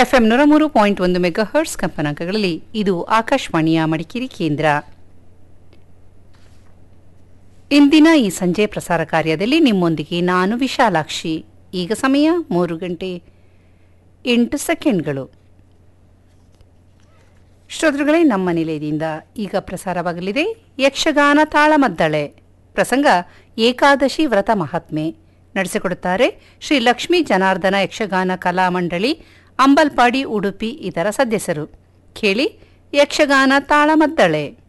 FM ನೂರ ಮೂರು point ಒಂದು ಮೆಗಾಹರ್ಟ್ಸ್ ಕಂಪನಾಂಕಗಳಲ್ಲಿ ಇದು ಆಕಾಶವಾಣಿಯ ಮಡಿಕೇರಿ ಕೇಂದ್ರ ಇಂದಿನ ಈ ಸಂಜೆ ಪ್ರಸಾರ ಕಾರ್ಯದಲ್ಲಿ ನಿಮ್ಮೊಂದಿಗೆ ನಾನು ವಿಶಾಲಾಕ್ಷಿ ಈಗ ಸಮಯ ಮೂರು ಗಂಟೆ ಎಂಟು ಸೆಕೆಂಡ್ಗಳು ಶ್ರೋತೃಗಳೇ ನಮ್ಮ ನಿಲಯದಿಂದ ಈಗ ಪ್ರಸಾರವಾಗಲಿದೆ ಯಕ್ಷಗಾನ ತಾಳಮದ್ದಳೆ ಪ್ರಸಂಗ ಏಕಾದಶಿ ವ್ರತ ಮಹಾತ್ಮೆ ನಡೆಸಿಕೊಡುತ್ತಾರೆ ಶ್ರೀ ಲಕ್ಷ್ಮೀ ಜನಾರ್ದನ ಯಕ್ಷಗಾನ ಕಲಾ ಮಂಡಳಿ ಅಂಬಲ್ಪಾಡಿ ಉಡುಪಿ ಇದರ ಸದಸ್ಯರು ಕೇಳಿ ಯಕ್ಷಗಾನ ತಾಳಮದ್ದಳೆ